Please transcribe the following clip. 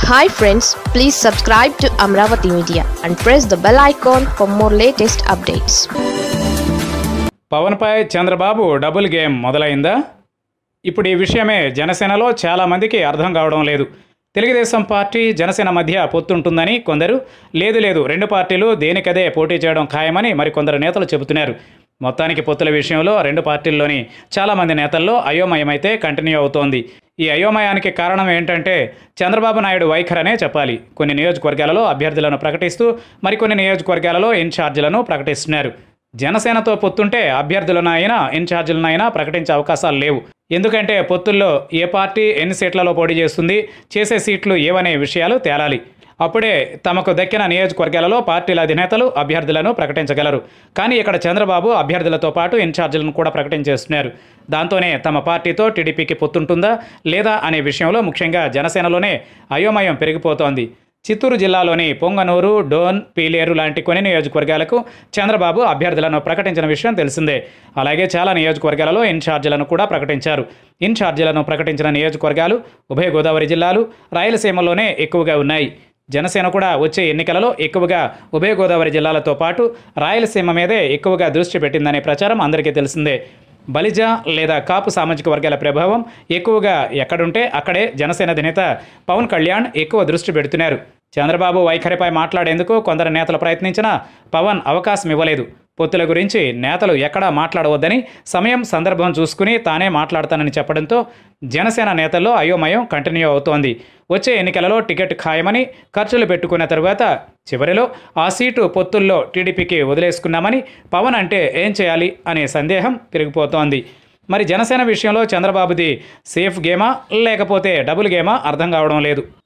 hi friends please subscribe to Amaravati media and press the bell icon for more latest updates పవన్పై Chandrababu double game మొదలైందా ఇప్పుడు ఈ విషయమే జనసేనలో చాలామందికి అర్థం కావడం లేదు తెలుగుదేశం పార్టీ జనసేన మధ్య పొత్తుంటుందని కొందరు లేదు లేదు రెండు పార్టీలు దేనికదే పోటీ చేయడం ఖాయమని మరికొందరు నేతలు చెబుతున్నారు మొత్తానికి పొత్తుల విషయంలో రెండు పార్టీల్లోని చాలామంది నేతల్లో అయోమయమైతే కంటిన్యూ అవుతోంది ఈ అయోమయానికి కారణం ఏంటంటే చంద్రబాబు నాయుడు వైఖరనే చెప్పాలి కొన్ని నియోజకవర్గాలలో అభ్యర్థులను ప్రకటిస్తూ మరికొన్ని నియోజకవర్గాలలో ఇన్ఛార్జీలను ప్రకటిస్తున్నారు జనసేనతో పొత్తుంటే అభ్యర్థులనైనా ఇన్ఛార్జీలనైనా ప్రకటించే అవకాశాలు లేవు ఎందుకంటే పొత్తుల్లో ఏ పార్టీ ఎన్ని సీట్లలో పోటీ చేస్తుంది చేసే సీట్లు ఏవనే విషయాలు తేలాలి అప్పుడే తమకు దక్కిన నియోజకవర్గాలలో పార్టీల అధినేతలు అభ్యర్థులను ప్రకటించగలరు కానీ ఇక్కడ చంద్రబాబు అభ్యర్థులతో పాటు ఇన్ఛార్జీలను కూడా ప్రకటించేస్తున్నారు దాంతోనే తమ పార్టీతో టీడీపీకి పొత్తుంటుందా లేదా అనే విషయంలో ముఖ్యంగా జనసేనలోనే అయోమయం పెరిగిపోతోంది చిత్తూరు జిల్లాలోని పొంగనూరు డోన్ పీలేరు లాంటి కొన్ని నియోజకవర్గాలకు చంద్రబాబు అభ్యర్థులను ప్రకటించిన విషయం తెలిసిందే అలాగే చాలా నియోజకవర్గాలలో ఇన్ఛార్జీలను కూడా ప్రకటించారు ఇన్ఛార్జీలను ప్రకటించిన నియోజకవర్గాలు ఉభయ గోదావరి జిల్లాలు రాయలసీమలోనే ఎక్కువగా ఉన్నాయి జనసేన కూడా వచ్చే ఎన్నికలలో ఎక్కువగా ఉభయ గోదావరి జిల్లాలతో పాటు రాయలసీమ మీదే ఎక్కువగా దృష్టి పెట్టిందనే ప్రచారం అందరికీ తెలిసిందే బలిజ లేదా కాపు సామాజిక వర్గాల ప్రభావం ఎక్కువగా ఎక్కడుంటే అక్కడే జనసేన అధినేత పవన్ కళ్యాణ్ ఎక్కువ దృష్టి పెడుతున్నారు చంద్రబాబు వైఖరిపై మాట్లాడేందుకు కొందరు నేతలు ప్రయత్నించినా పవన్ అవకాశం ఇవ్వలేదు పొత్తుల గురించి నేతలు ఎక్కడా మాట్లాడవద్దని సమయం సందర్భం చూసుకుని తానే మాట్లాడతానని చెప్పడంతో జనసేన నేతల్లో అయోమయం కంటిన్యూ అవుతోంది వచ్చే ఎన్నికలలో టికెట్ ఖాయమని ఖర్చులు పెట్టుకున్న తరువాత చివరిలో ఆ సీటు పొత్తుల్లో టీడీపీకి వదిలేసుకున్నామని పవన్ అంటే ఏం చేయాలి అనే సందేహం పెరిగిపోతోంది మరి జనసేన విషయంలో చంద్రబాబుది సేఫ్ గేమా లేకపోతే డబుల్ గేమా అర్థం కావడం లేదు